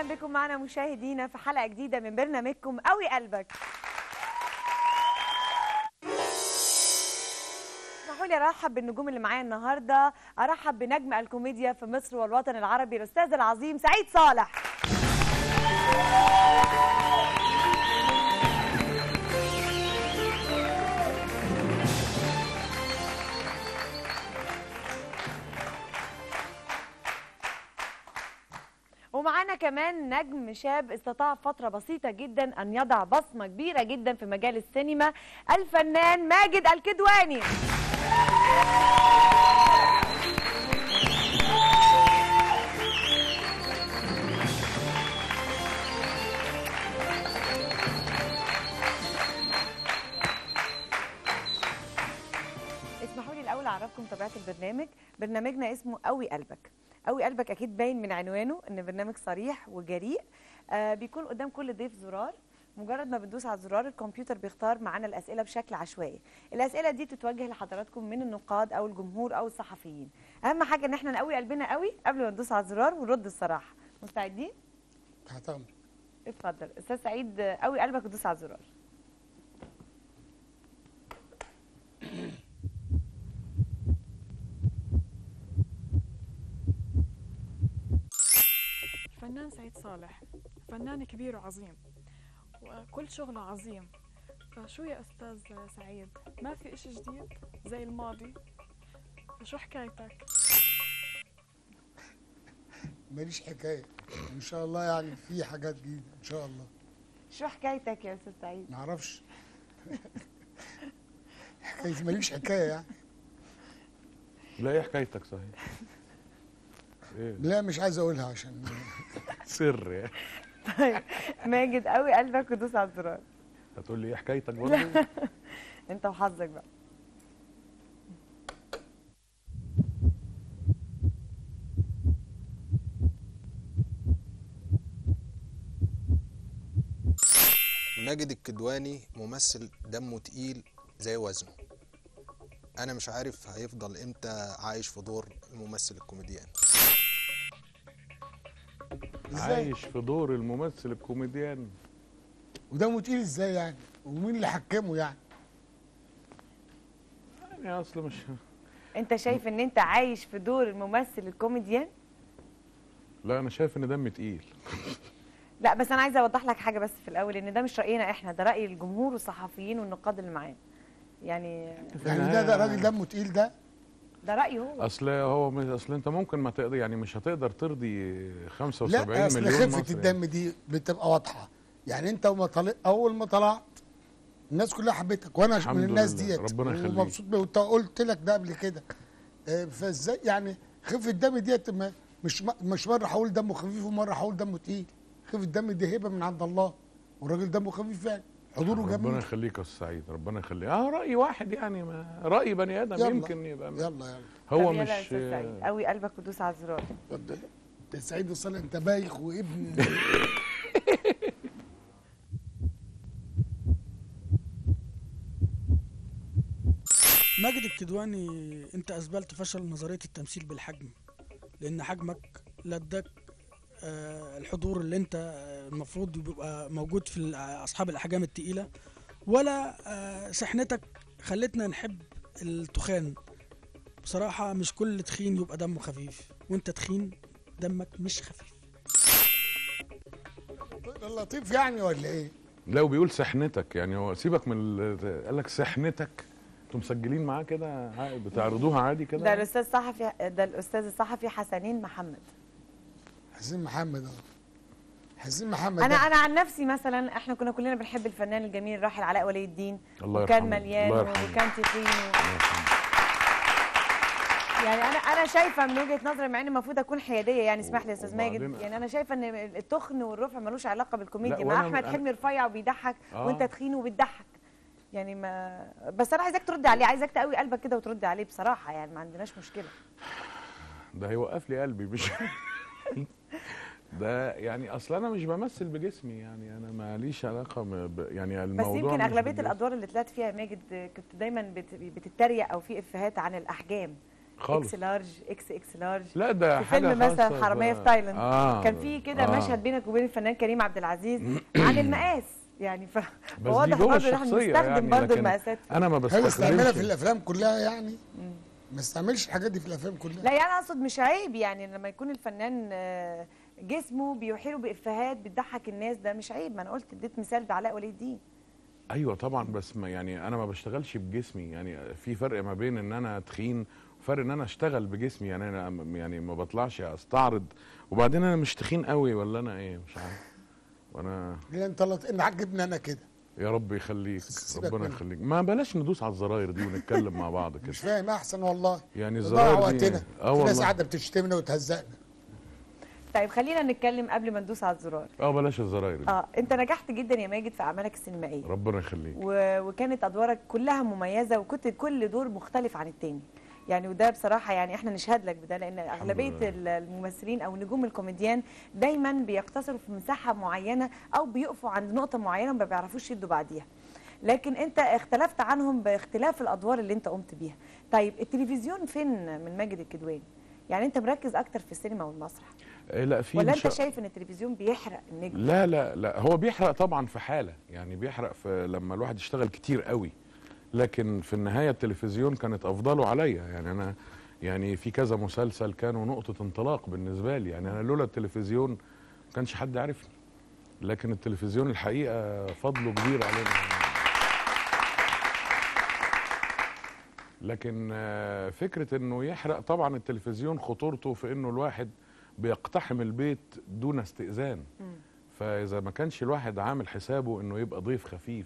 اهلا بكم معنا مشاهدينا في حلقه جديده من برنامجكم قوي قلبك اسمحوا لي ارحب بالنجوم اللي معايا النهارده ارحب بنجم الكوميديا في مصر والوطن العربي الاستاذ العظيم سعيد صالح ومعانا كمان نجم شاب استطاع في فترة بسيطة جدا أن يضع بصمة كبيرة جدا في مجال السينما الفنان ماجد الكدواني اسمحوا لي الاول اعرفكم طبيعه البرنامج برنامجنا اسمه قوي قلبك قوي قلبك اكيد باين من عنوانه ان برنامج صريح وجريء آه بيكون قدام كل ضيف زرار مجرد ما بندوس على الزرار الكمبيوتر بيختار معانا الاسئله بشكل عشوائي الاسئله دي بتتوجه لحضراتكم من النقاد او الجمهور او الصحفيين اهم حاجه ان احنا نقوي قلبنا قوي قبل ما ندوس على الزرار ونرد الصراحه مستعدين تحت امر اتفضل استاذ سعيد آه، قوي قلبك ودوس على الزرار فنان سعيد صالح فنان كبير وعظيم وكل شغله عظيم فشو يا أستاذ سعيد ما في إشي جديد زي الماضي فشو حكايتك ماليش حكايه ان شاء الله يعني في حاجات جديده ان شاء الله شو حكايتك يا استاذ سعيد ما اعرفش حكايه ماليش حكايه يعني لا ايه حكايتك صحيح ايه لا مش عايز اقولها عشان سر يعني طيب ماجد قوي قلبك ودوس على الزرار هتقول لي ايه حكايتك برضه انت وحظك بقى ماجد الكدواني ممثل دمه تقيل زي وزنه انا مش عارف هيفضل امتى عايش في دور الممثل الكوميديان ازاي عايش في دور الممثل الكوميديان وده تقيل ازاي يعني ومين اللي حكمه يعني يعني اصل مش انت شايف ان انت عايش في دور الممثل الكوميديان لا انا شايف ان دم تقيل لا بس انا عايزه اوضح لك حاجه بس في الاول ان ده مش راينا احنا ده راي الجمهور والصحفيين والنقاد اللي معانا يعني يعني ده ده راجل دمه تقيل ده ده رايه هو اصل هو مش اصل انت ممكن ما تقدر يعني مش هتقدر ترضي 75 لا اصل مليون خفه مصري الدم دي بتبقى واضحه يعني انت وما طلع اول ما طلعت الناس كلها حبتك وانا الحمد من الناس لله، ديت ربنا يخليك. ومبسوط بيه وانت قلت لك ده قبل كده آه، فازاي يعني خفه الدم ديت ما- مش م- مش مره هقول دمه خفيف ومره هقول دمه تقيل خفه الدم دي هبه من عند الله والراجل دمه خفيف يعني حضوره ربنا جميل يخليك يا أستاذ سعيد ربنا يخليك اه راي واحد يعني ما راي بني ادم يلا. يمكن يبقى يلا يلا هو طب يلا يا مش أستاذ سعيد قوي قلبك ودوس على الزرار اتفضل ده سعيد وصل انت بايخ وابن ماجد الكدواني انت اثبتت فشل نظريه التمثيل بالحجم لان حجمك لا اداك آه، الحضور اللي انت آه، المفروض بيبقى موجود في ال- اصحاب الاحجام التقيله ولا آه، سحنتك خلتنا نحب التخان بصراحه مش كل تخين يبقى دمه خفيف وانت تخين دمك مش خفيف لطيف يعني ولا ايه؟ لو بيقول سحنتك يعني هو سيبك من ال- قال لك سحنتك انتوا مسجلين معاه كده عا- بتعرضوها عادي كده ده الاستاذ صحفي ده الاستاذ الصحفي حسنين محمد حسين محمد اه حسين محمد انا ده. انا عن نفسي مثلا احنا كنا كلنا بنحب الفنان الجميل الراحل علاء ولي الدين الله وكان يرحمه. مليان الله يرحمه. وكان تخين و... الله يرحمه. يعني انا انا شايفه من وجهه نظري مع ان المفروض اكون حياديه يعني اسمح لي يا استاذ ماجد وبعدين- يعني انا شايفه ان التخن والرفع ملوش علاقه بالكوميديا لا، مع وأنا- احمد أنا- حلمي رفيع وبيضحك آه. وانت تخين وبتضحك يعني ما بس انا عايزاك ترد عليه عايزاك تقوي قلبك كده وترد عليه بصراحه يعني ما عندناش مشكله ده هيوقف لي قلبي مش ده يعني اصل انا مش بمثل بجسمي يعني انا ماليش علاقه م- ب... يعني بس الموضوع يمكن مش اغلبيه بالجسم. الادوار اللي طلعت فيها يا ماجد كنت دايما بت- بتتريق او في افيهات عن الاحجام خالص اكس لارج اكس اكس لارج لا ده في حاجه فيلم مثلا خاصة حراميه ب- في تايلاند آه كان في كده آه. مشهد بينك وبين الفنان كريم عبد العزيز عن المقاس يعني ف... بس دي فواضح جوه برضه ان احنا الشخصيه بنستخدم يعني برضه لكن المقاسات انا ما هو استعملها بستخدمش في الافلام كلها يعني ما استعملش الحاجات دي في الافلام كلها لا يعني اقصد مش عيب يعني لما يكون الفنان آه، جسمه بيحيله بافيهات بتضحك الناس ده مش عيب ما انا قلت اديت مثال بعلاء ولي الدين ايوه طبعا بس ما يعني انا ما بشتغلش بجسمي يعني في فرق ما بين ان انا تخين وفرق ان انا اشتغل بجسمي يعني انا م- يعني ما بطلعش استعرض وبعدين انا مش تخين قوي ولا انا ايه مش عارف وانا لا انت لط... ان عجبني انا كده يا رب يخليك سيبك ربنا منه. يخليك ما بلاش ندوس على الزراير دي ونتكلم مع بعض مش كده فاهم احسن والله يعني ضيع الزراير دي وقتنا اه في ناس والله قاعده بتشتمنا وتهزقنا طيب خلينا نتكلم قبل ما ندوس على الزرار اه بلاش الزراير دي اه انت نجحت جدا يا ماجد في اعمالك السينمائيه ربنا يخليك و... وكانت ادوارك كلها مميزه وكنت كل دور مختلف عن التاني يعني وده بصراحه يعني احنا نشهد لك بده لان اغلبيه لله. ال- الممثلين او نجوم الكوميديان دايما بيقتصروا في مساحه معينه او بيقفوا عند نقطه معينه وما بيعرفوش يدوا بعديها لكن انت اختلفت عنهم باختلاف الادوار اللي انت قمت بيها طيب التلفزيون فين من ماجد الكدواني يعني انت مركز اكتر في السينما والمسرح آه لا في ولا إن انت شاء- شايف ان التلفزيون بيحرق النجم لا لا لا هو بيحرق طبعا في حاله يعني بيحرق في لما الواحد يشتغل كتير قوي لكن في النهايه التلفزيون كانت افضله عليا يعني انا يعني في كذا مسلسل كانوا نقطه انطلاق بالنسبه لي يعني انا لولا التلفزيون ما كانش حد عارفني لكن التلفزيون الحقيقه فضله كبير علينا لكن آه، فكره انه يحرق طبعا التلفزيون خطورته في انه الواحد بيقتحم البيت دون استئذان فاذا ما كانش الواحد عامل حسابه انه يبقى ضيف خفيف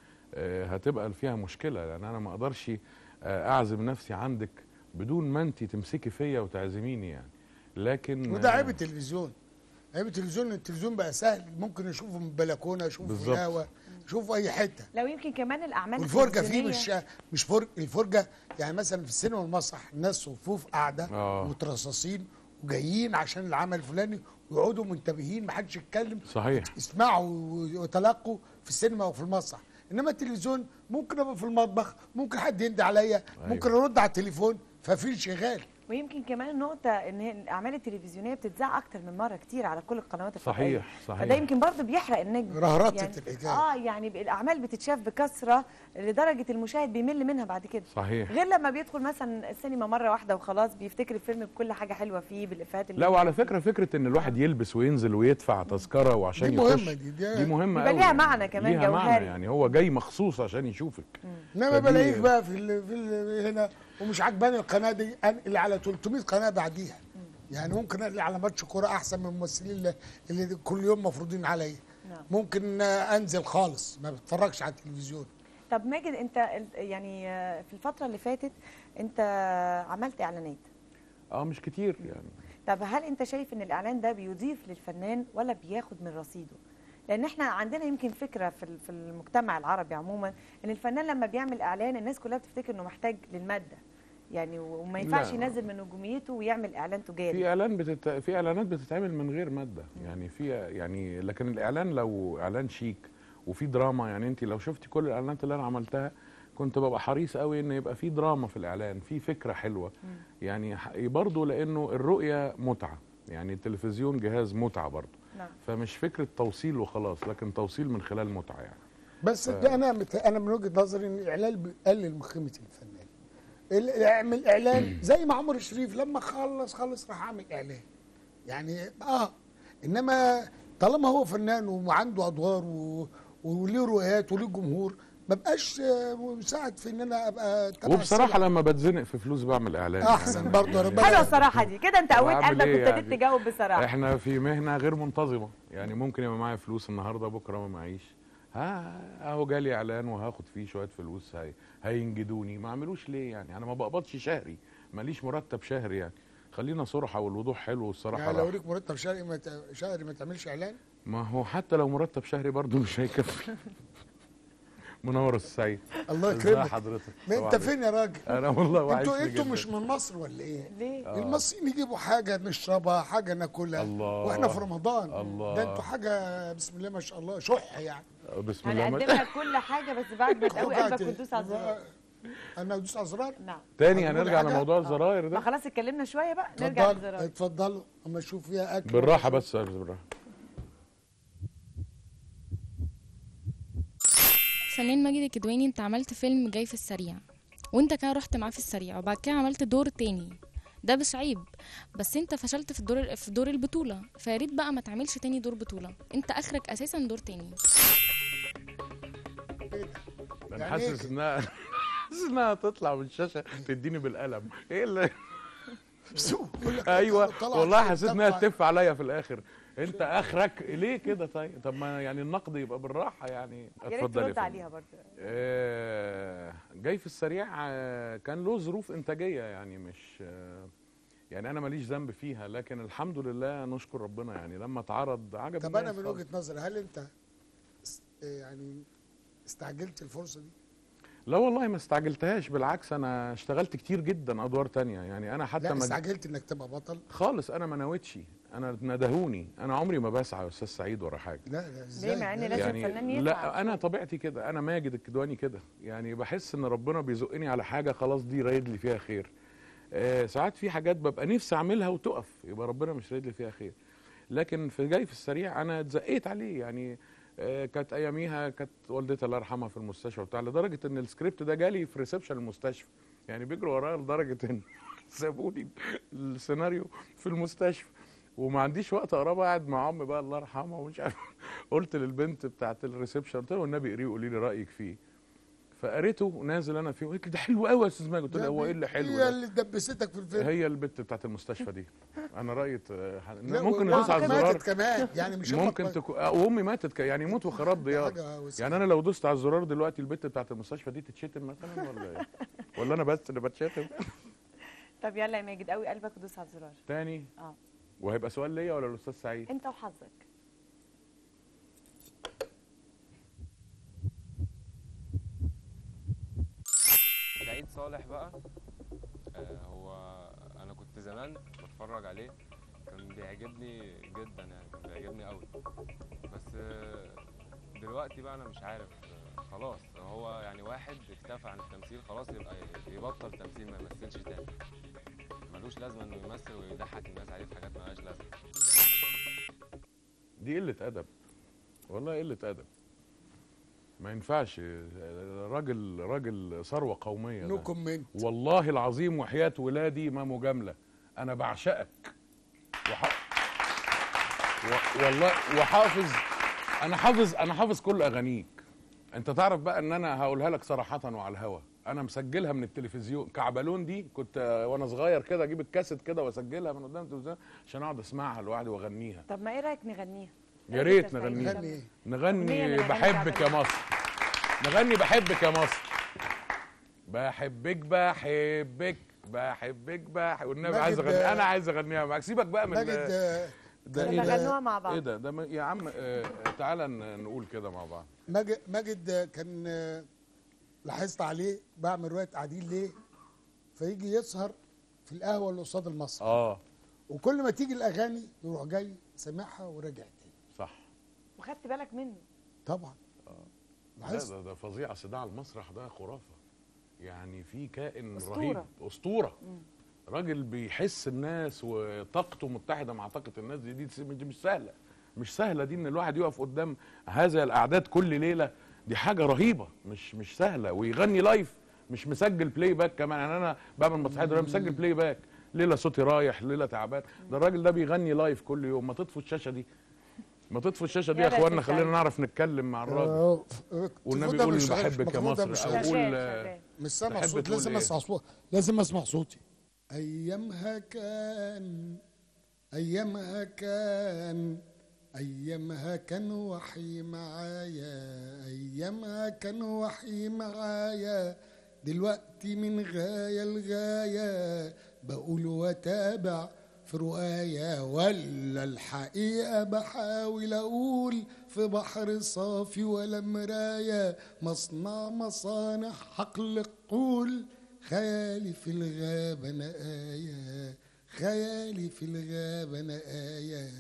آه، هتبقى فيها مشكله لان انا ما اقدرش آه، اعزم نفسي عندك بدون ما انت تمسكي فيا وتعزميني يعني لكن وده آه، عيب التلفزيون عيب التلفزيون التلفزيون بقى سهل ممكن اشوفه من البلكونه اشوفه في بالظبط. الهوا اشوفه في اي حته لو يمكن كمان الاعمال والفرجه فيه التلفزيونية- مش مش فرج الفرجه يعني مثلا في السينما والمسرح الناس صفوف قاعده آه. مترصصين وجايين عشان العمل الفلاني ويقعدوا منتبهين ما حدش يتكلم صحيح يسمعوا ويتلقوا في السينما وفي المسرح انما التلفزيون ممكن ابقى في المطبخ ممكن حد يندي عليا ممكن ارد على التليفون ففي شغال ويمكن كمان النقطة ان هي الاعمال التلفزيونية بتتذاع اكتر من مرة كتير على كل القنوات الفضائية صحيح صحيح فده يمكن برضه بيحرق النجم رهرطة يعني الحكاية. اه يعني الاعمال بتتشاف بكثرة لدرجة المشاهد بيمل منها بعد كده صحيح غير لما بيدخل مثلا السينما مرة واحدة وخلاص بيفتكر الفيلم بكل حاجة حلوة فيه بالافيهات اللي لا وعلى فكره فكره ان الواحد يلبس وينزل ويدفع تذكره وعشان دي يخش مهمة دي- دي- دي مهمه يبقى قوي ليها يعني. معنى كمان ليها جوهري. معنى يعني هو جاي مخصوص عشان يشوفك انما فدي- بلاقيك بقى في ال في ال هنا ومش عجباني القناه دي انقل على 300 قناه بعديها يعني ممكن انقل على ماتش كوره احسن من الممثلين اللي, اللي كل يوم مفروضين عليا نعم. ممكن آه، انزل خالص ما بتفرجش على التلفزيون طب ماجد انت ال- يعني آه، في الفترة اللي فاتت انت عملت اعلانات اه مش كتير يعني طب هل انت شايف ان الاعلان ده بيضيف للفنان ولا بياخد من رصيده لان احنا عندنا يمكن فكره في ال- في المجتمع العربي عموما ان الفنان لما بيعمل اعلان الناس كلها بتفتكر انه محتاج للماده يعني وما ينفعش لا. ينزل من نجوميته ويعمل اعلان تجاري في اعلان بتت... في اعلانات بتتعمل من غير ماده يعني في يعني لكن الاعلان لو اعلان شيك وفي دراما يعني انت لو شفتي كل الاعلانات اللي انا عملتها كنت ببقى حريص قوي ان يبقى في دراما في الاعلان في فكره حلوه يعني ح- برضه لانه الرؤيه متعه يعني التلفزيون جهاز متعه برضه نعم فمش فكره توصيل وخلاص لكن توصيل من خلال متعه يعني بس ده انا مت... انا من وجهه نظري ان الاعلان بيقلل من قيمه الفنان ال- اعمل اعلان زي ما عمر الشريف لما خلص خلص راح عامل اعلان يعني اه انما طالما هو فنان وعنده ادوار و... وليه روايات وليه جمهور ما بقاش آه، مساعد في ان انا ابقى تبع وبصراحه السلع. لما بتزنق في فلوس بعمل اعلان احسن يعني برضه ربنا حلوه الصراحه دي كده انت قويت وأعمل قلبك إيه وابتديت يعني؟ تجاوب بصراحه احنا في مهنه غير منتظمه يعني ممكن يبقى معايا فلوس النهارده بكره ما معيش ها اهو جالي اعلان وهاخد فيه شويه فلوس هي هينجدوني ما اعملوش ليه يعني انا ما بقبضش شهري ماليش مرتب شهري يعني خلينا صراحه والوضوح حلو والصراحه يعني لو راحة. ليك مرتب شهري ما ت- شهري ما تعملش اعلان ما هو حتى لو مرتب شهري برضه مش هيكفي منور السعيد الله ازي يكرمك حضرتك ما انت طبعاً. فين يا راجل انا والله وحشني انتوا انتوا جداً. مش من مصر ولا ايه ليه آه. المصريين يجيبوا حاجه نشربها حاجه ناكلها الله. واحنا في رمضان الله. ده انتوا حاجه بسم الله ما شاء الله شح يعني بسم الله هنقدم ما... لك كل حاجه بس بعد ما تقوي قلبك وجعت. وتدوس على الزرار انا ادوس على زرار نعم تاني هتقولي هنرجع حاجة؟ لموضوع الزراير ما ده خلاص اتكلمنا شويه بقى نرجع اتفضل للزراير اتفضلوا اما اشوف فيها اكل بالراحه بس يا أستاذ بالراحه فنان ماجد الكدواني انت عملت فيلم جاي في السريع وانت كده رحت معاه في السريع وبعد كده عملت دور تاني ده مش عيب بس انت فشلت في الدور في دور البطولة فياريت بقى ما تعملش تاني دور بطولة انت اخرك اساسا دور تاني انا يعني حاسس إيه؟ انها حاسس انها تطلع من الشاشه تديني بالقلم ايه اللي يقول لك ايوه طلعت والله في حسيت انها الدفعة. تف عليا في الاخر انت اخرك ليه كده طيب طب ما يعني النقد يبقى بالراحه يعني يا ريت اتفضل يا ترد فندم. عليها برضه آه، جاي في السريع آه، كان له ظروف انتاجيه يعني مش آه، يعني انا ماليش ذنب فيها لكن الحمد لله نشكر ربنا يعني لما اتعرض عجب طب انا الناس من طبعاً. وجهه نظري هل انت است- يعني استعجلت الفرصه دي؟ لا والله ما استعجلتهاش بالعكس انا اشتغلت كتير جدا ادوار تانية يعني انا حتى لا ما استعجلت انك تبقى بطل خالص انا ما نويتش انا ندهوني انا عمري ما بسعى يا استاذ سعيد ورا حاجه لا لا ازاي ليه مع ان ده لازم يعني الفنان يسعى لا انا طبيعتي كده انا ماجد الكدواني كده يعني بحس ان ربنا بيزقني على حاجه خلاص دي رايد لي فيها خير آه ساعات في حاجات ببقى نفسي اعملها وتقف يبقى ربنا مش رايد لي فيها خير لكن في جاي في السريع انا اتزقيت عليه يعني آه كانت اياميها كانت والدتي الله يرحمها في المستشفى بتاع لدرجه ان السكريبت ده جالي في ريسبشن المستشفى يعني بيجروا ورايا لدرجه ان سابوني السيناريو في المستشفى وما عنديش وقت اقراه قاعد مع امي بقى الله يرحمها ومش عارف قلت للبنت بتاعت الريسبشن قلت لها والنبي قريه وقولي لي رايك فيه فقريته نازل انا فيه قلت لي ده حلو قوي يا استاذ ماجد قلت لها هو ايه اللي حلو هي ده اللي دبستك في الفيلم هي البت بتاعت المستشفى دي انا رايت آه، لا، ممكن وأمك ندوس على ماتت الزرار كمان يعني مش ممكن أمك تكون آه، وامي ماتت ك- يعني يموت وخراب ديار حاجة وسخة. يعني انا لو دوست على الزرار دلوقتي البت بتاعت المستشفى دي تتشتم مثلا ولا ايه ولا انا بس اللي بتشتم طب يلا يا ماجد قوي قلبك ودوس على الزرار تاني اه وهيبقى سؤال ليا ولا الاستاذ سعيد انت وحظك سعيد صالح بقى آه هو انا كنت زمان بتفرج عليه كان بيعجبني جدا يعني كان بيعجبني قوي بس آه دلوقتي بقى انا مش عارف آه خلاص هو يعني واحد اكتفى عن التمثيل خلاص يبقى يبطل تمثيل ما يمثلش تاني ملوش لازمه انه يمثل ويضحك الناس عليه في حاجات مالهاش لازمه دي قلة أدب والله قلة أدب ما ينفعش راجل راجل ثروة قومية نو ده. كومنت والله العظيم وحياة ولادي ما مجاملة أنا بعشقك وح... و... والله وحافظ أنا حافظ أنا حافظ كل أغانيك أنت تعرف بقى إن أنا هقولها لك صراحة وعلى الهوا أنا مسجلها من التلفزيون كعبلون دي كنت آه، وأنا صغير كده أجيب الكاسيت كده وأسجلها من قدام التلفزيون عشان أقعد أسمعها لوحدي وأغنيها طب ما ايه رايك نغنيها يا ريت أنت سعيد. نغنيها. غني ايه؟ أغنية من نغني أغاني بحبك يا العبد. مصر نغني بحبك يا مصر بحبك بحبك بحبك بحبك والنبي ماجد، عايز اغني آه، انا عايز اغنيها معاك سيبك بقى من ماجد آه، ده كان- ايه يلا ده غنوها مع بعض ايه ده ده ما- يا عم آه، تعالى ن- نقول كده مع بعض ماجد ماجد آه، كان آه، لاحظت عليه بعمل روايه قاعدين ليه فيجي يسهر في القهوه اللي قصاد المسرح اه وكل ما تيجي الاغاني يروح جاي سامعها وراجع تاني صح وخدت بالك منه طبعا لا لاحظت ده ده فظيع صداع المسرح ده خرافه يعني في كائن أسطورة. رهيب اسطوره راجل بيحس الناس وطاقته متحده مع طاقه الناس دي دي, دي مش سهله مش سهله دي ان الواحد يقف قدام هذا الاعداد كل ليله دي حاجه رهيبه مش مش سهله ويغني لايف مش مسجل بلاي باك كمان يعني انا بعمل مسرحيه دلوقتي مسجل بلاي باك ليله صوتي رايح ليله تعبان ده الراجل ده بيغني لايف كل يوم ما تطفوا الشاشه دي ما تطفوا الشاشه دي يا يا اخوانا ريت خلينا تسأل. نعرف نتكلم مع الراجل آه، والنبي التليفون ده يقول مش شغال، بحبك يا الميكروفون ده مصر مش أو شغال. قول- شغال شغال مش سامع تحب صوت تقول لازم إيه؟ اسمع صوت لازم اسمع صوتي ايامها كان ايامها كان ايامها كان وحي معايا ايامها كان وحي معايا دلوقتي من غايه لغايه بقول واتابع في رؤايا ولا الحقيقة بحاول أقول في بحر صافي ولا مراية مصنع مصانع حقل قول خيالي في الغابة أنا آية خيالي في الغابة أنا آية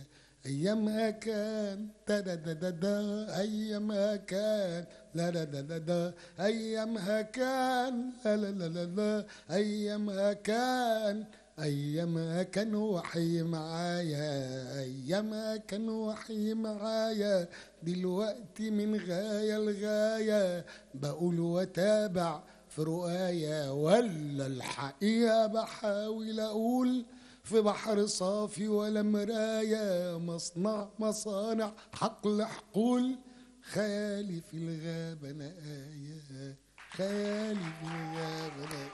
ايامها كان دا دا دا دا دا ايامها كان لا لا لا لا لا ايامها كان لا لا لا لا لا ايامها كان ايامها كان وحي معايا ايامها كان وحي معايا دلوقتي من غايه لغايه بقول واتابع في رؤايا ولا الحقيقه بحاول اقول في بحر صافي ولا مراية مصنع مصانع حقل حقول خيالي في الغابة أنا آية خيالي في الغابة أنا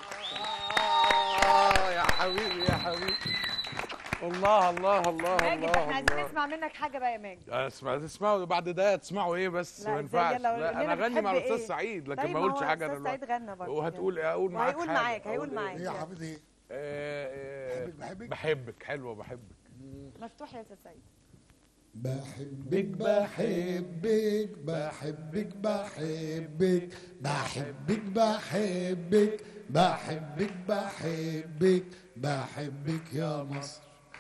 آه يا حبيبي يا حبيبي الله الله الله ماجد الله احنا عايزين الله. نسمع منك حاجه بقى يا ماجد اسمع تسمعوا بعد ده تسمعوا ايه بس لا، ما إزاي؟ ينفعش يلا قول لا لنا انا اغني مع بتحب الاستاذ إيه؟ سعيد لكن طيب ما ما اقولش هو حاجه الأستاذ انا سعيد غنى برضه. وهتقول اقول معاك وهيقول حاجة. معاك، هيقول أقول معاك. إيه يا حبيبي إيه؟ آه، آه، بحبك بحبك بحبك حلوه بحبك مفتوح يا استاذ سعيد بحبك بحبك بحبك بحبك بحبك بحبك بحبك بحبك بحبك يا مصر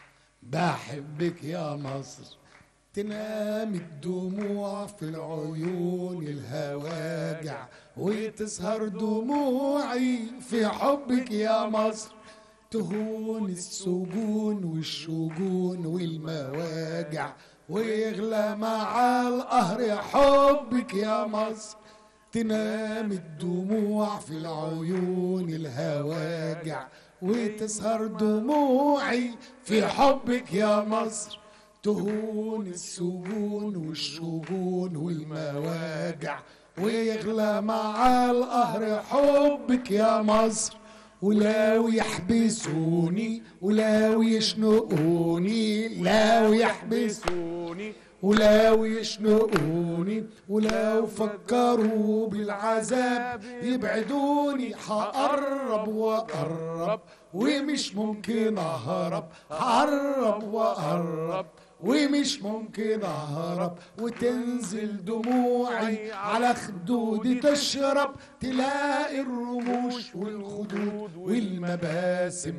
بحبك يا مصر تنام الدموع في العيون الهواجع وتسهر دموعي في حبك يا مصر تهون السجون والشجون والمواجع ويغلى مع القهر حبك يا مصر تنام الدموع في العيون الهواجع وتسهر دموعي في حبك يا مصر تهون السجون والشجون والمواجع ويغلى مع القهر حبك يا مصر ولو يحبسوني ولو يشنقوني لو يحبسوني ولو يشنقوني ولو فكروا بالعذاب يبعدوني هقرب واقرب ومش ممكن اهرب هقرب واقرب ومش ممكن اهرب وتنزل دموعي على خدودي تشرب تلاقي الرموش والخدود والمباسم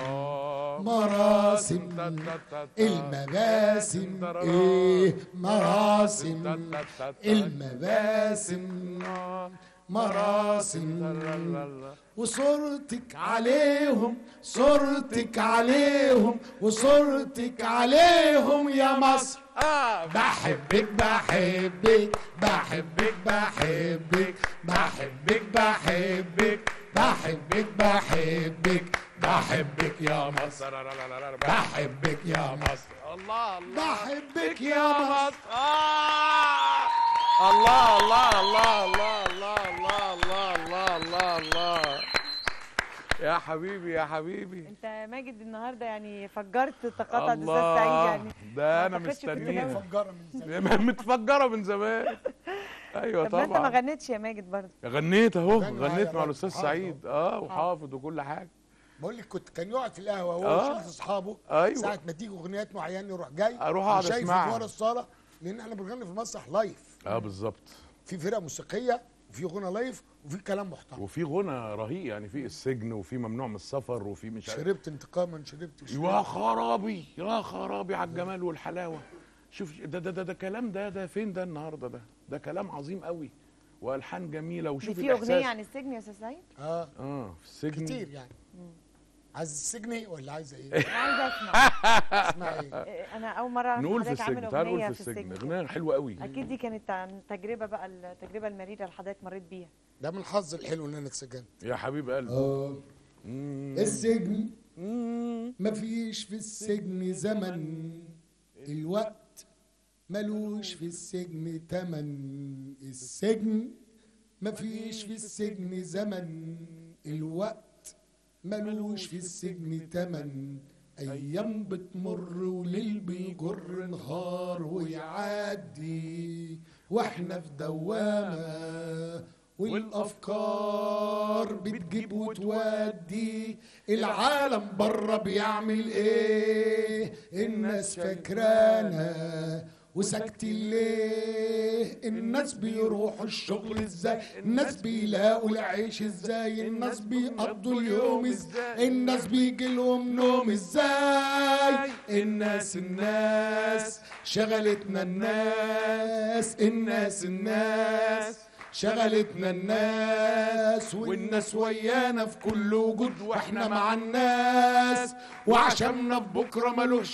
مراسم المباسم ايه مراسم المباسم مراسم وصورتك عليهم صورتك عليهم وصورتك عليهم يا مصر بحبك بحبك بحبك بحبك بحبك بحبك بحبك بحبك بحبك يا مصر بحبك يا مصر الله الله بحبك يا مصر آه! الله الله الله الله الله الله الله الله الله الله يا حبيبي يا حبيبي انت يا ماجد النهارده يعني فجرت طاقات الاستاذ سعيد الله يعني ده انا ما أعتقدش كنت مستنيه ناوي. مفجرة من زمان متفجره من زمان ايوه طب ما انت ما طبعا غنيتش يا ماجد برضه غنيت اهو غني معايا غنيت مع برضه، الاستاذ حافظ سعيد اه وحافظ وكل حاجه بقول لك كنت كان يقعد في القهوه هو آه. وشلة اصحابه أيوة. ساعه ما تيجي اغنيات معينه يروح جاي أروح أقعد وشايف أسمعها. ورا الصاله لان احنا بنغني في مسرح لايف اه بالظبط في فرقه موسيقيه وفي غنى لايف وفي كلام محترم وفي غنى رهيب يعني في السجن وفي ممنوع من السفر وفي مش عارف شربت انتقاما شربت يا شربت خرابي يا خرابي على الجمال والحلاوه شوف ده ده ده, ده كلام ده ده فين ده النهارده ده ده كلام عظيم قوي والحان جميله دي وشوف في اغنيه الاحساس عن السجن يا استاذ سعيد اه اه في السجن كتير يعني عايز السجن ولا عايزه ايه؟ انا عايزه اسمع اسمها ايه؟ إيه، انا اول مره اعرف نقول في حضرتك عامل السجن تعال نقول اغنيه في في السجن السجن اغنيه حلوه قوي اكيد دي كانت عن تجربه بقى التجربه المريره اللي حضرتك مريت بيها ده من الحظ الحلو ان انا اتسجنت يا حبيب قلبي اه مم. السجن مم. مفيش في السجن زمن الوقت ملوش في السجن تمن السجن مفيش في السجن زمن الوقت ملوش في السجن تمن ايام بتمر وليل بيجر نهار ويعدي واحنا في دوامه والافكار بتجيب وتودي العالم بره بيعمل ايه الناس فاكرانا وساكتين ليه الناس بيروحوا الشغل ازاي الناس بيلاقوا العيش ازاي الناس بيقضوا اليوم ازاي الناس بيجي لهم نوم ازاي الناس الناس شغلتنا الناس الناس الناس شغلتنا الناس والناس ويانا في كل وجود واحنا مع الناس وعشمنا في بكره ملوش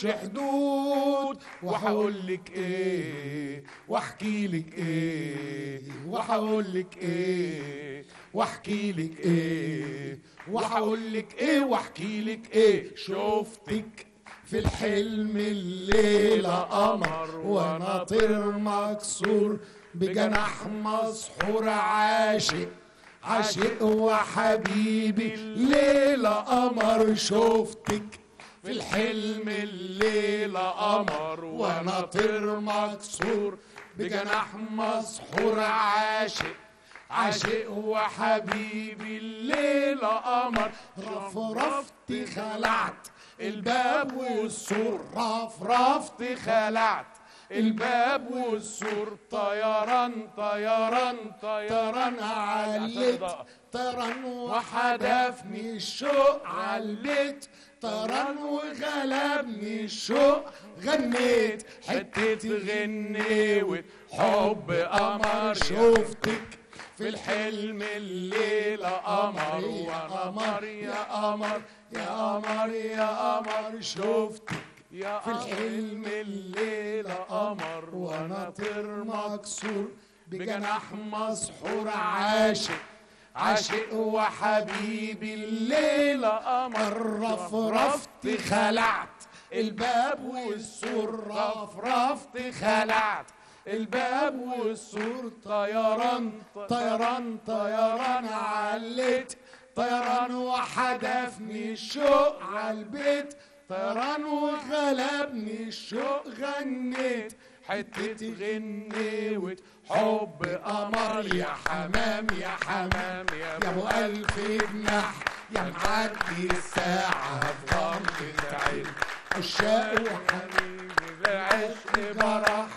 حدود وهقول لك ايه واحكي لك ايه وهقول لك ايه واحكي لك ايه وهقول لك ايه واحكي لك ايه شفتك في الحلم الليلة قمر وانا طير مكسور بجناح مسحور عاشق عاشق وحبيبي ليلة قمر شفتك في الحلم الليلة قمر وانا طير مكسور بجناح مسحور عاشق عاشق وحبيبي الليلة قمر رفرفت خلعت الباب والسور رفرفت خلعت الباب والسور طيران طيران طيران علت طيران وحدفني الشوق علت طيران وغلبني الشوق غنيت حتة غنيوت حب قمر شفتك في الحلم الليلة قمر يا قمر يا قمر يا قمر يا قمر شفتك يا في الحلم الليلة قمر وانا طير مكسور بجناح مسحور عاشق عاشق وحبيبي الليلة قمر رفرفت خلعت الباب والسور رفرفت خلعت الباب والسور طيران طيران طيران علت طيران وحدفني الشوق عالبيت طيران وغلبني الشوق غنيت حتة غنيوت حب قمر يا حمام يا حمام يا ابو الف جناح يا معدي الساعة في غمضة عين عشاق وحبيبي بالعشق جرح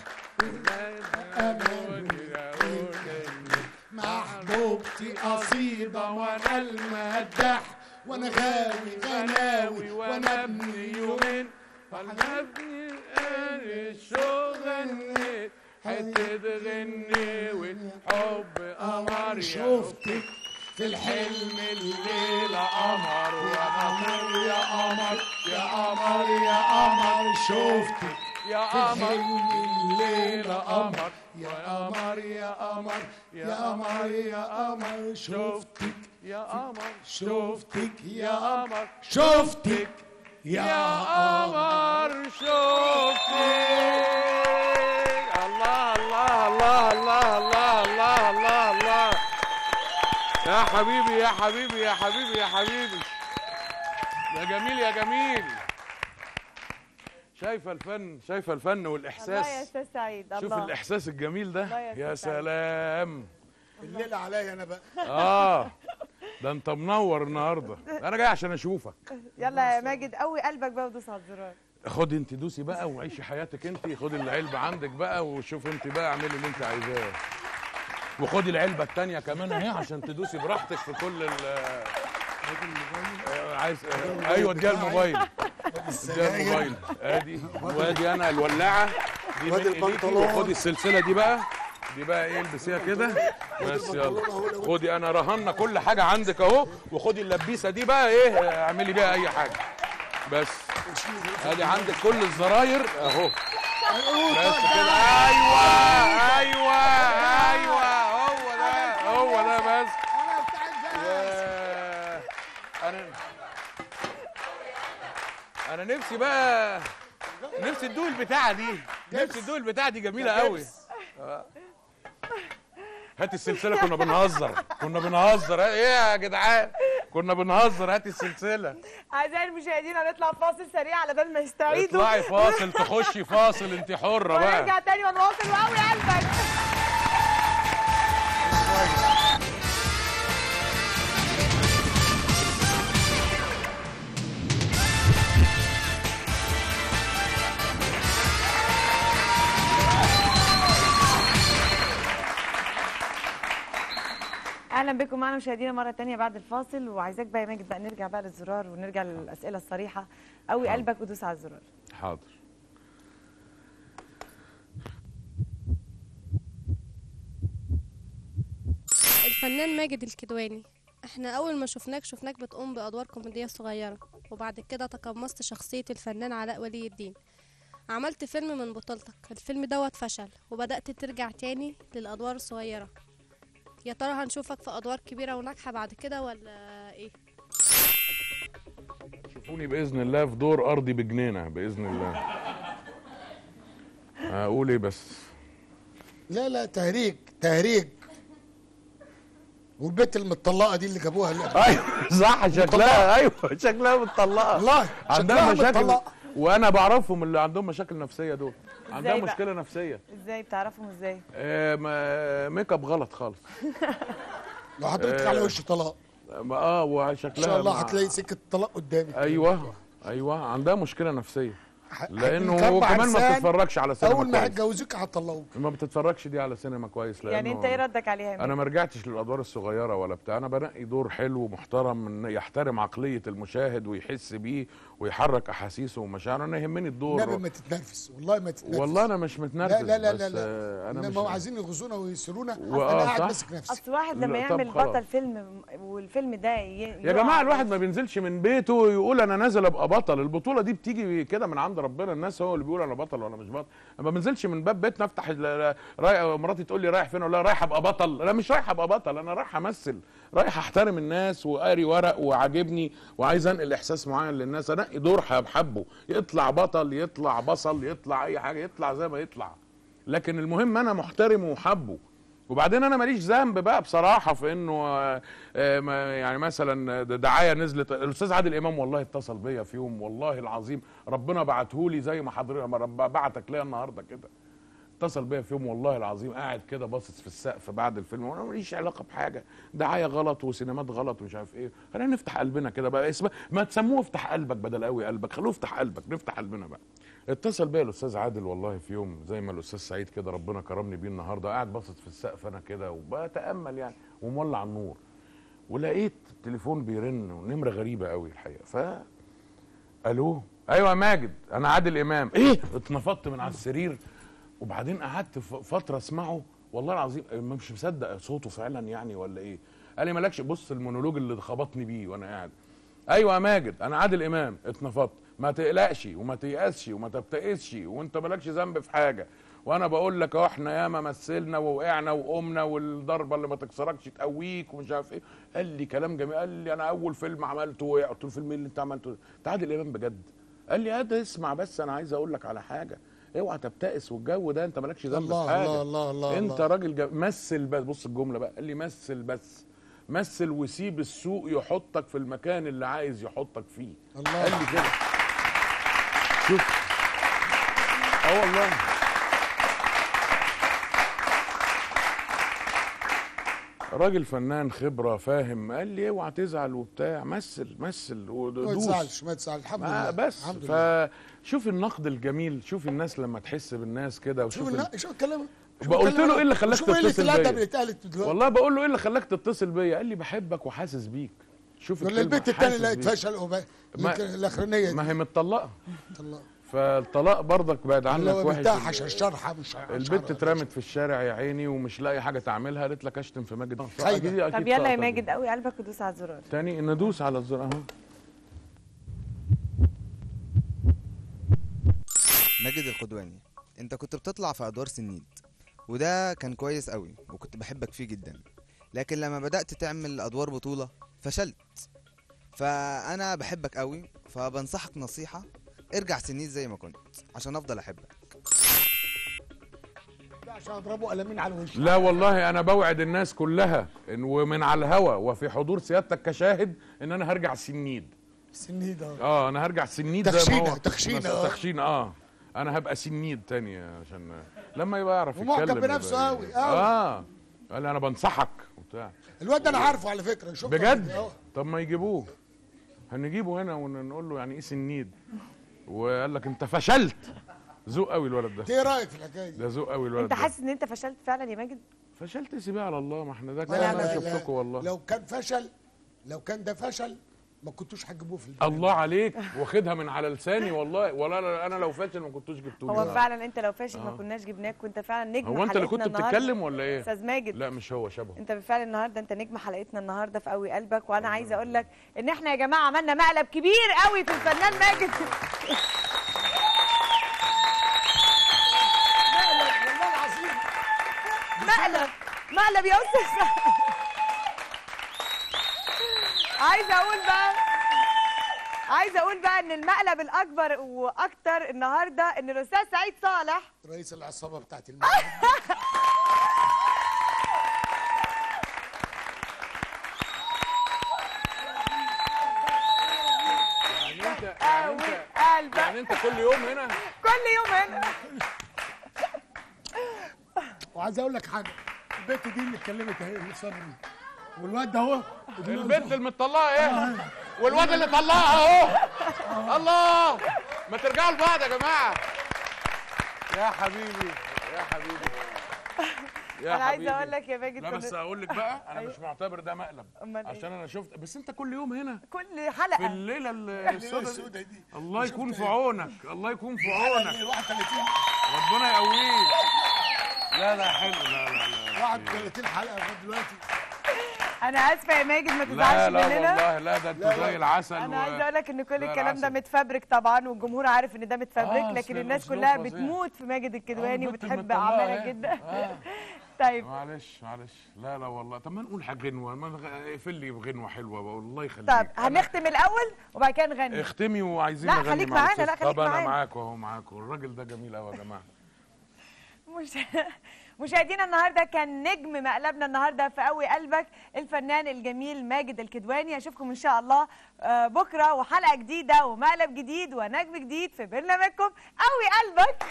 محبوبتي قصيدة وانا المدح وانا غاوي غناوي وانا ابني يومين وانا ابني الشوق غنيت حتة غنيوت حب قمر شفتك في الحلم الليلة قمر يا قمر يا قمر يا قمر يا قمر شفتك يا في قمر الحلم الليلة قمر يا قمر يا قمر يا قمر يا قمر شفتك يا قمر شفتك يا قمر قمر شفتك يا يا قمر قمر شوفي الله الله الله الله الله الله الله الله يا حبيبي يا حبيبي يا حبيبي يا حبيبي يا جميل يا جميل شايفه الفن شايفه الفن الله يا والاحساس استاذ سعيد شوف الله الاحساس الجميل الله يا ده يا أستاذ سعيد. سلام الليلة عليا انا بقى اه ده انت منور النهارده انا جاي عشان اشوفك يلا يا ماجد قوي قلبك بقى ودوس على الزرار خدي انت دوسي بقى وعيشي حياتك انت خدي العلبه عندك بقى وشوفي انت بقى اعملي اللي انت عايزاه وخدي العلبه التانية كمان اهي عشان تدوسي براحتك في كل ال آه، عايز آه، ايوه اديها الموبايل اديها الموبايل ادي وادي انا الولاعه دي وادي من ايديكي البنطلون. وخدي السلسله دي بقى دي بقى ايه البسيها كده بس يلا خدي انا رهنا كل حاجه عندك اهو وخدي اللبيسه دي بقى ايه آه، اعملي بيها اي حاجه بس ادي عندك كل الزراير اهو بس كده ايوه ايوه ايوه هو ده هو ده بس ياه. انا انا نفسي بقى نفسي تدوق البتاعه دي نفسي تدوق البتاعه دي جميله قوي آه. هات السلسله كنا بنهزر كنا بنهزر ايه يا جدعان كنا بنهزر هات السلسله اعزائي المشاهدين هنطلع فاصل سريع على بال ما يستعيدوا اطلعي فاصل تخشي فاصل انت حره بقى ونرجع تاني ونواصل وقوي قلبك اهلا بكم معنا مشاهدينا مره تانية بعد الفاصل وعايزاك بقى يا ماجد بقى نرجع بقى للزرار ونرجع للاسئله الصريحه قوي حاضر. قلبك ودوس على الزرار حاضر الفنان ماجد الكدواني احنا اول ما شفناك شفناك بتقوم بادوار كوميديه صغيره وبعد كده تقمصت شخصيه الفنان علاء ولي الدين عملت فيلم من بطولتك الفيلم دوت فشل وبدات ترجع تاني للادوار الصغيره يا ترى هنشوفك في ادوار كبيره وناجحه بعد كده ولا ايه شوفوني باذن الله في دور ارضي بجنينه باذن الله هقول ايه بس لا لا تهريج تهريج والبنت المطلقه دي اللي جابوها اللي ايوه صح شكلها ايوه شكلها متطلقه والله عندها شكلها مشاكل متطلقة. وانا بعرفهم اللي عندهم مشاكل نفسيه دول عندها إزاي بقى؟ مشكله نفسيه ازاي بتعرفهم ازاي آه، ما- ميك اب غلط خالص لو حضرتك آه. على وش طلاق ما- اه وشكلها ان شاء الله مع- هتلاقي سكه طلاق قدامك ايوه ايوه عندها مشكله نفسيه ح- لانه هتكبر كمان ما عرسان، بتتفرجش على سينما اول ما كويس هيتجوزوك هتطلقوك ما بتتفرجش دي على سينما كويس لانه يعني انت ايه ردك عليها يا انا ماجد ما رجعتش للادوار الصغيره ولا بتاع انا بنقي دور حلو محترم من يحترم عقليه المشاهد ويحس بيه ويحرك احاسيسه ومشاعره انا يهمني النبي الدور ما تتنرفز والله ما تتنرفز والله انا مش متنرفز لا لا لا بس لا, لا. آه، انا انما مش هم عايزين يغزونا ويسرونا وآه، انا قاعد صح. ماسك نفسي اصل واحد لما لا، طب يعمل خلاص. بطل فيلم والفيلم ده ي... يا جماعه الواحد ما بينزلش من بيته يقول انا نازل ابقى بطل البطوله دي بتيجي كده من عند ربنا الناس هو اللي بيقول انا بطل ولا مش بطل أنا ما بنزلش من باب بيتنا افتح ال- رايح مراتي تقول لي رايح فين ولا رايح ابقى بطل لا مش رايح ابقى بطل انا رايح امثل رايح احترم الناس وقاري ورق وعاجبني وعايز انقل احساس معين للناس انقي دور حبه يطلع بطل يطلع بصل يطلع اي حاجه يطلع زي ما يطلع لكن المهم انا محترمه وحبه وبعدين انا ماليش ذنب بقى بصراحه في انه آه، آه، ما- يعني مثلا د- دعايه نزلت الاستاذ عادل امام والله اتصل بيا في يوم والله العظيم ربنا بعتهولي زي ما حضرتك ما رب- بعتك ليا النهارده كده اتصل بيا في يوم والله العظيم قاعد كده باصص في السقف بعد الفيلم وانا ماليش علاقه بحاجه دعايه غلط وسينمات غلط ومش عارف ايه خلينا نفتح قلبنا كده بقى اسمه ما تسموه افتح قلبك بدل قوي قلبك خلوه افتح قلبك نفتح قلبنا بقى اتصل بيا الاستاذ عادل والله في يوم زي ما الاستاذ سعيد كده ربنا كرمني بيه النهارده قاعد باصص في السقف انا كده وبتامل يعني ومولع النور ولقيت التليفون بيرن ونمره غريبه قوي الحقيقه ف الو ايوه يا ماجد انا عادل امام ايه اتنفضت من على السرير وبعدين قعدت ف- فتره اسمعه والله العظيم مش مصدق صوته فعلا يعني ولا ايه قال لي مالكش بص المونولوج اللي خبطني بيه وانا قاعد ايوه يا ماجد انا عادل امام اتنفضت ما تقلقش وما تيأسش وما تبتئسش وانت مالكش ذنب في حاجه وانا بقول لك اهو احنا ياما مثلنا ووقعنا وقمنا والضربه اللي ما تكسركش تقويك ومش عارف ايه قال لي كلام جميل قال لي انا اول فيلم عملته وقع قلت له فيلم ايه اللي انت عملته انت عادل امام بجد قال لي هذا اسمع بس انا عايز اقول لك على حاجه اوعى تبتئس والجو ده انت مالكش ذنب الله في حاجه الله الله الله انت الله. راجل جا... مثل بس بص الجمله بقى قال لي مثل بس مثل وسيب السوق يحطك في المكان اللي عايز يحطك فيه الله. قال لي كده شوف اه والله راجل فنان خبره فاهم قال لي اوعى تزعل وبتاع مثل مثل ما ودوس تزعلش ما تزعلش الحمد لله آه بس الحمد لله فشوف النقد الجميل شوف الناس لما تحس بالناس كده شوف وشوف ال... النا- شوف الكلام شوف بقولت الكلام له ايه اللي خلاك شوف ايه اللي تتصل الادب بيا؟ اللي اتقالت دلوقتي والله بقول له ايه اللي خلاك تتصل بيا قال لي بحبك وحاسس بيك شوف ولا الكلمة، البنت التانية حاسس اللي بيك. اتفشل وما- ما- اللي- الاخرانيه دي ما هي متطلقه الله فالطلاق برضك بعد عنك اللي هو وحش بتاع حشر شرحه مش البنت اترمت في الشارع يا عيني ومش لاقي حاجه تعملها قالت لك اشتم في ماجد خايبة. أكيد- أكيد طب يلا يا سقطت. ماجد قوي قلبك ودوس على الزرار تاني ندوس على الزر اهو ماجد القدواني انت كنت بتطلع في ادوار سنيد وده كان كويس قوي وكنت بحبك فيه جدا لكن لما بدأت تعمل ادوار بطولة فشلت فانا بحبك قوي فبنصحك نصيحة ارجع سنيد زي ما كنت عشان افضل احبك عشان اضربه قلمين على الوش لا والله انا بوعد الناس كلها إن ومن على الهوا وفي حضور سيادتك كشاهد ان انا هرجع سنيد سنيد اه اه انا هرجع سنيد زي ما تخشينة- هو تخشينة، بس آه. تخشينة اه انا هبقى سنيد تاني عشان لما يبقى يعرف ومعجب يتكلم بنفسه يبقى- أوي، أوي. اه قال لي انا بنصحك وبتاع الواد ده انا عارفه على فكره شوف بجد طب ما يجيبوه هنجيبه هنا ونقول له يعني ايه سنيد وقال لك انت فشلت ذوق قوي الولد ده ايه رايك في الحكايه دي ده ذوق قوي الولد انت ده حاسس ان انت فشلت فعلا يا ماجد فشلت سيبيه على الله ما احنا ده لا كلام انا لا لا شفتكم والله لو كان فشل لو كان ده فشل ما كنتوش هتجيبوه في البيت الله عليك واخدها من على لساني والله ولا لا انا لو فاشل ما كنتوش جبتوني هو فعلا انت لو فاشل ما آه. كناش جبناك وانت فعلا نجم هو انت اللي حلقتنا كنت النهاردة. بتتكلم ولا ايه استاذ ماجد لا مش هو شبهه انت بالفعل النهارده انت نجم حلقتنا النهارده في قوي قلبك وانا عايزه اقول لك ان احنا يا جماعه عملنا مقلب كبير قوي في الفنان ماجد مقلب والله العظيم مقلب مقلب يا استاذ عايزه اقول بقى عايزه اقول بقى ان المقلب الاكبر واكتر النهارده ان الاستاذ سعيد صالح رئيس العصابه بتاعت المقلب يعني انت يعني قوي انت قلبك يعني انت كل يوم هنا كل يوم هنا وعايز اقول لك حاجه البت دي اللي اتكلمت اهي اللي صبري والواد ده اهو البنت المطلقه ايه والواد اللي طلقها اهو الله ما ترجعوا لبعض يا جماعه يا حبيبي يا حبيبي يا انا عايزه حبيبي. اقول لك يا ماجد لا كنا- بس اقول لك بقى انا أيوة. مش معتبر ده مقلب أمال إيه؟ عشان انا شفت بس انت كل يوم هنا كل في حلقه الليله الليلة السوداء السوداء دي الله شفت يكون في إيه؟ عونك الله يكون في عونك 31 ربنا يقويك لا لا حلو لا لا لا 31 حلقه لغايه دلوقتي انا اسفه يا ماجد ما لا تزعلش لا مننا والله لا ده انتوا زي العسل انا و- عايزه اقول لك ان كل لا، الكلام ده العسل. متفبرك طبعا والجمهور عارف ان ده متفبرك آه، لكن أصل الناس الأسلوب كلها فظيع. بتموت في ماجد الكدواني آه، البنت وبتحب المطلقة اعمالك إيه؟ جدا آه. طيب معلش معلش لا لا والله طب ما نقول حاجه غنوه ما نغ- اقفل لي بغنوه حلوه بقى الله يخليك طب هنختم الاول وبعد كده نغني اختمي وعايزين لا، نغني خليك مع معانا، الأستاذ. لا، خليك طب انا معانا. معاكم اهو معاكم الراجل ده جميل قوي يا جماعه مش... مشاهدينا النهارده كان نجم مقلبنا النهارده في قوي قلبك الفنان الجميل ماجد الكدواني اشوفكم ان شاء الله آه، بكره وحلقه جديده ومقلب جديد ونجم جديد في برنامجكم قوي قلبك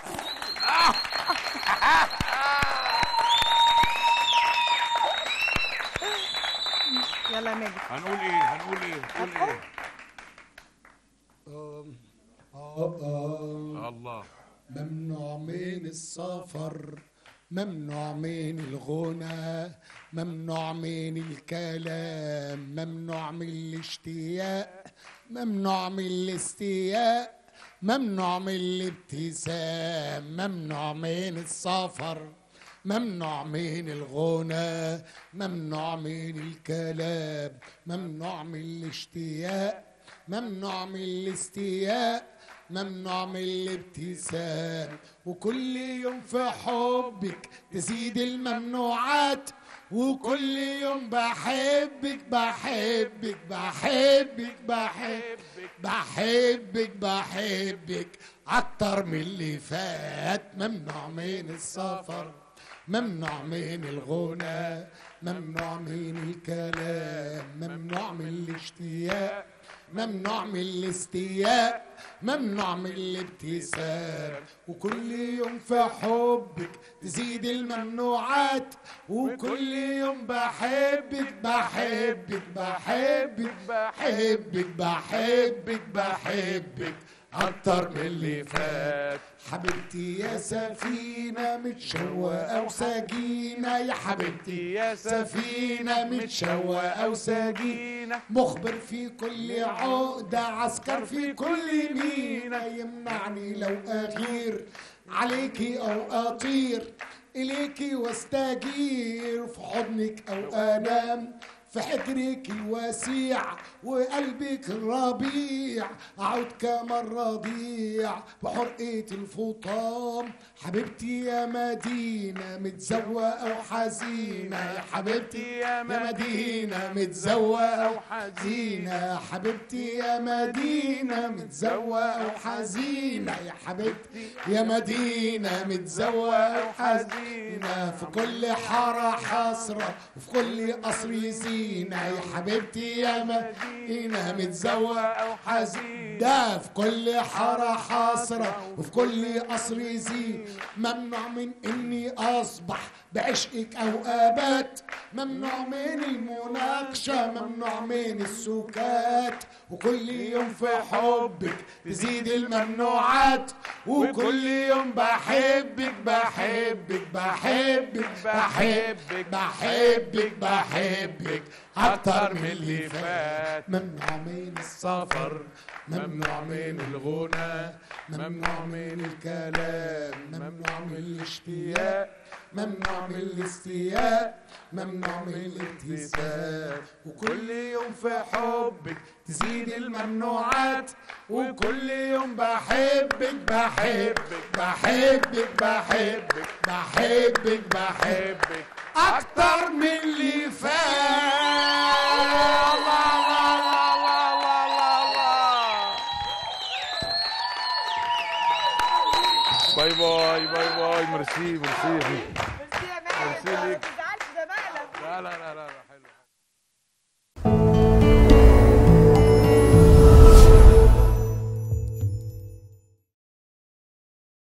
يلا يا ماجد هنقول ايه هنقول ايه قول ايه آم، آه آه الله ممنوع من السفر ممنوع من الغنى ممنوع من الكلام ممنوع من الاشتياق ممنوع من الاستياء ممنوع من الابتسام ممنوع من السفر ممنوع من الغنى ممنوع من الكلام ممنوع من الاشتياق ممنوع من الاستياء ممنوع من الابتسام وكل يوم في حبك تزيد الممنوعات وكل يوم بحبك بحبك بحبك بحبك بحبك بحبك اكتر من اللي فات ممنوع من السفر ممنوع من الغنى ممنوع من الكلام ممنوع من الاشتياق ممنوع من الاستياء ممنوع من الابتسام وكل يوم في حبك تزيد الممنوعات وكل يوم بحبك بحبك بحبك بحبك بحبك بحبك اكتر من اللي فات حبيبتي يا سفينة متشوقة وسجينة يا حبيبتي يا سفينة متشوقة وسجينة مخبر في كل عقدة عسكر في كل مينا يمنعني لو أغير عليكي أو أطير إليكي واستجير في حضنك أو أنام في حجرك الواسع وقلبك الربيع أعود كما الرضيع بحرقة الفطام حبيبتي يا مدينة متزوقة وحزينة يا حبيبتي يا مدينة متزوقة وحزينة حبيبتي يا مدينة متزوقة وحزينة يا حبيبتي يا مدينة متزوقة وحزينة في كل حارة حسرة وفي كل قصر زينة مدينة يا حبيبتي يا مدينة متزوق أو حزين ده في كل حارة حاصرة وفي كل قصر زين ممنوع من إني أصبح بعشقك أو أبات ممنوع من المناقشة ممنوع من السكات وكل يوم في حبك تزيد الممنوعات وكل يوم بحبك بحبك بحبك بحبك بحبك بحبك أكتر من اللي فات ممنوع من السفر ممنوع من الغنى ممنوع من الكلام ممنوع من الاشتياق ممنوع من الاستياء ممنوع من الابتسام وكل يوم في حبك تزيد الممنوعات وكل يوم بحبك بحبك بحبك بحبك بحبك بحبك اكتر من اللي فات الله الله الله الله الله الله باي باي باي باي ميرسي ميرسي ميرسي يا ماهر ميرسي ما ليك. تزعلش ده مقلب لا لا لا لا